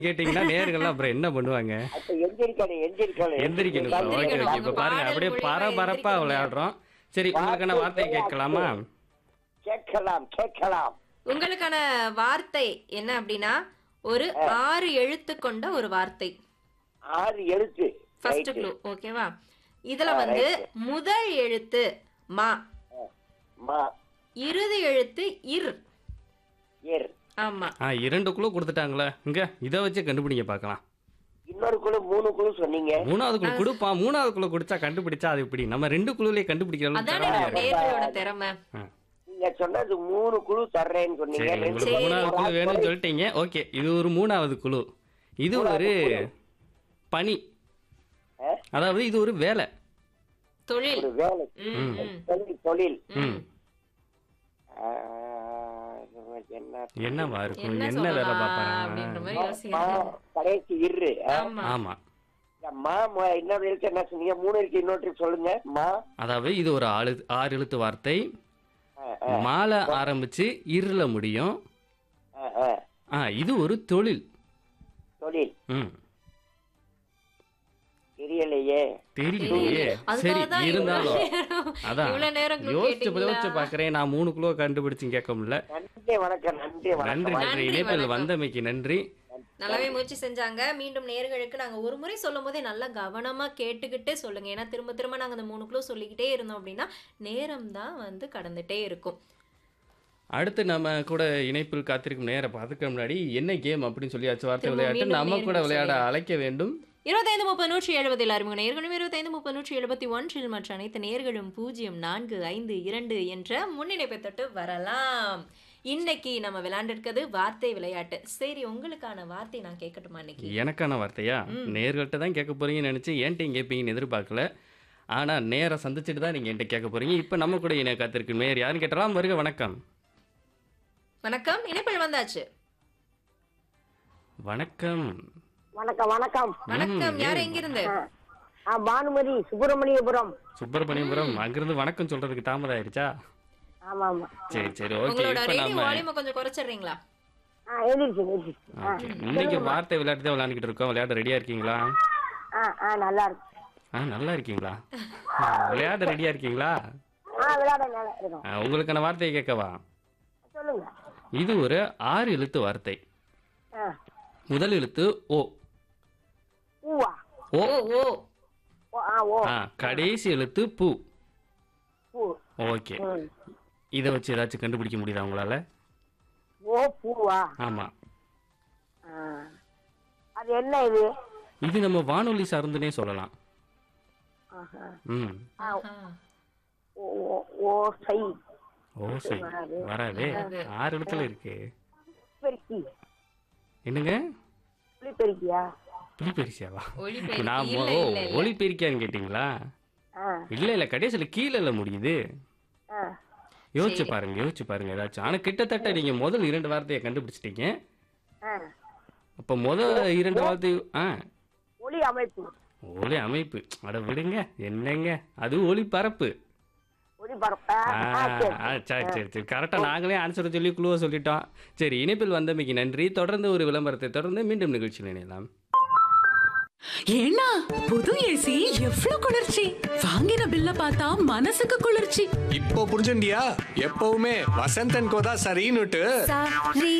கேட்டீங்கன்னா நேர்கள்லாம் அப்புறம் என்ன பண்ணுவாங்க அப்ப எந்திரிக்கணும் எந்திரிக்கணும் எந்திரிக்கணும் ஓகே ஓகே எந்திரிக்கணும். இப்ப உங்க பாருங்க பாடல் அப்படியே மூலியமா பரபரப்பா எந்திரிக்கணும். விளையாடுறோம் சரி உங்களுக்கான வார்த்தையை கேட்கலாமா கேட்கலாம் கேட்கலாம் உங்களுக்கான வார்த்தை என்ன அப்படின்னா ஒரு ஆறு எழுத்து கொண்ட ஒரு வார்த்தை ஆறு எழுத்து ஃபர்ஸ்ட் Right. க்ளூ ஓகேவா இதுல வந்து முதல் எழுத்து மா மா இறுதி எழுத்து இர் ஏர் ஆமா ஆ இரண்டு குழு கொடுத்துட்டாங்களே இங்க இதை வச்சு கண்டுபிடிங்க பார்க்கலாம் இன்னொரு குழு மூணு குழு சொன்னீங்க மூணாவது குழு கொடுப்பான் மூணாவது குழு குடிச்சா கண்டுபிடிச்சா அது இப்படி நம்ம ரெண்டு குழுலயே கண்டுபிடிக்கிற அளவுக்கு அதானே திறமையா நம்ம இருக்கு. நேர்களோட திறமை ஆ. நீங்க சொன்னது மூணு குழு தர்றேன்னு சொன்னீங்க சரி ரெண்டு உங்களுக்கு குழு மூணாவது குழு ஒரு வேணும்னு ஆள் சொல்லிட்டீங்க ஓகே இது ஒரு மூணாவது குழு இது ஒரு பணி ஆ? அதாவது இது ஒரு வேலை தொழில் ஒரு வேலை ம், ம், தொழில் தொழில் ம். ஆ, என்ன என்னவா இருக்கும் என்ன என்ன வேலை சொல்லலாம் அப்படின்ற பார்ப்பாங்க மாதிரி மா, யோசிக்கிறேன் கடைசி இரு ஆ? ஆமா ஆமா மா ம- இன்னொரு எழுத்து என்ன சொன்னீங்க மூணு இருக்கு இன்னொரு trip சொல்லுங்க மா அதாவது இது ஒரு ஆளு ஆறு எழுத்து வார்த்தை ஆ, ஆ, மாலை ஆரம்பிச்சு இருள முடியும் ஆ, ஆ. ஆ இது ஒரு தொழில் தொழில் ம் தெரியலையே தெரியலையே சரி அதுக்காகதான் இருந்தாலும் இவ்வளவு நேரம் அதான் இவ்வளவு நேரம் clue யோசிச்சு கேட்டீங்களா? யோசிச்சு பாக்குறேன் நான் மூணு கிலோ கண்டுபிடிச்சு கேட்க முடியல நன்றி வணக்கம் நன்றி நன்றி வணக்கம் நன்றி நன்றி, இணைப்பில் வணக்கம். வந்தமைக்கு நன்றி நல்லாவே முயற்சி செஞ்சாங்க மீண்டும் நேர்களுக்கு நாங்க ஒரு முறை சொல்லும் போதே நல்லா கவனமா கேட்டுக்கிட்டே சொல்லுங்க ஏன்னா திரும்ப திரும்ப நாங்க அந்த மூணு கிலோ சொல்லிக்கிட்டே இருந்தோம் அப்படின்னா நேரம் தான் வந்து கடந்துட்டே இருக்கும் அடுத்து நம்ம கூட இணைப்பில் காத்திருக்கும் நேரம் அதுக்கு முன்னாடி என்ன கேம் அப்படின்னு சொல்லியாச்சு வார்த்தை திரும்ப விளையாட்டு மீண்டும் நம்ம கூட நேர்கள் விளையாட சொல்லிடுறேன். அழைக்க வேண்டும் இருபத்தைந்து முப்பது நூற்றி எழுபதில் அறிமுக நேர்களும் இருபத்தைந்து முப்பது நூற்றி எழுபத்தி ஒன்றில் மற்ற அனைத்து நேர்களும் பூஜ்ஜியம் நான்கு ஐந்து இரண்டு என்ற முன்னிணைப்பை தொட்டு வரலாம் இன்னைக்கு நம்ம விளையாண்டுருக்கிறது வார்த்தை விளையாட்டு சரி உங்களுக்கான வார்த்தை நான் கேட்கட்டுமா இன்னைக்கு எனக்கான வார்த்தையா நேர்கள்ட்ட தான் கேட்க போறீங்கன்னு நினைச்சு ஏன்ட்டையும் கேட்பீங்கன்னு எதிர்பார்க்கல ஆனா நேர சந்திச்சுட்டு தான் நீங்க என்கிட்ட கேட்க போறீங்க இப்போ நம்ம கூட இணைய காத்திருக்கும் நேர் யாருன்னு கேட்டலாம் வருக வணக்கம் வணக்கம் இணைப்பில் வந்தாச்சு வணக்கம் வணக்கம் வணக்கம் வணக்கம் ம், யார் ஏன்? எங்கிருந்து ஆ, பானுமதி சுப்பிரமணியபுரம் சுப்பிரமணியபுரம் அங்கிருந்து வணக்கம் சொல்றதுக்கு தாமதம் ஆயிடுச்சா ஆமா ஆமா சரி சரி ஓகே உங்களோட இப்போ ரேடியோ நம்ம வால்யூமை கொஞ்சம் குறைச்சிடுறீங்களா ஆ எழுதிருச்சு எழுதிருச்சு ஓகே இன்னைக்கு வார்த்தை விளையாட்டு தான் விளையாண்டுக்கிட்டு இருக்கோம் விளையாட ரெடியா இருக்கீங்களா ஆ ஆ நல்லா இருக்கு ஆ நல்லா இருக்கீங்களா ஆ, விளையாட ரெடியா இருக்கீங்களா ஆ விளையாட நல்லா இருக்கும் ஆ, உங்களுக்கான வார்த்தையை கேட்கவா சொல்லுங்க இது ஒரு ஆறு எழுத்து வார்த்தை ஆ முதல் எழுத்து ஓ பூவா ஓ ஓ ஓ ஓ ஆ ஓ ஆ கடைசி எழுத்து பூ பூ ஓகே ம். இதை வச்சு ஏதாச்சும் கண்டுபிடிக்க முடியுதா உங்களால ஓ பூவா ஆமா ஆ. அது என்ன இது இது நம்ம வானொலி சார்ந்துனே சொல்லலாம் ஆஹா. ம் ஆ, ஆஹா. ஓ ஓ, ஓ சை ஓ சரி வராதே ஆறு எழுத்துல இருக்கு பெருக்கி என்னங்க புளிப்பெருக்கியா புலிபெரிசியாவா ஒளிபெருக்கி. நான் இல்ல, ஓ இல்ல, இல்ல. ஒளி பெருக்கியான்னு கேட்டிங்களா ஆ இல்ல இல்ல கடைசியில கீழே இல்ல முடியுது ஆ யோசிச்சு பாருங்க யோசிச்சு பாருங்க ஏதாச்சும் ஆனா கிட்டத்தட்ட நீங்க முதல் இரண்டு வார்த்தையை கண்டுபிடிச்சிட்டீங்க ஆ அப்ப முதல் இரண்டு வார்த்தை ஆ ஒளி அமைப்பு ஒளி அமைப்பு அட விடுங்க என்னங்க அது ஒளி பரப்பு ஒளி பரப்பா ஆ, ஆ, சரி சரி சரி கரெக்டா நாங்களே ஆன்சர் சொல்லி குழுவ சொல்லிட்டோம் சரி இணைப்பில் வந்தமைக்கு நன்றி தொடர்ந்து ஒரு விளம்பரத்தை தொடர்ந்து மீண்டும் நிகழ்ச்சியில் இணையலாம் ஏன்னா புது ஏசி எவ்ளோ குளிர்ச்சி வாங்கின பில்ல பார்த்தா மனசுக்கு குளிர்ச்சி இப்போ புரிஞ்சுண்டியா எப்பவுமே வசந்தன் கோதா சரின்னுட்டு சாரி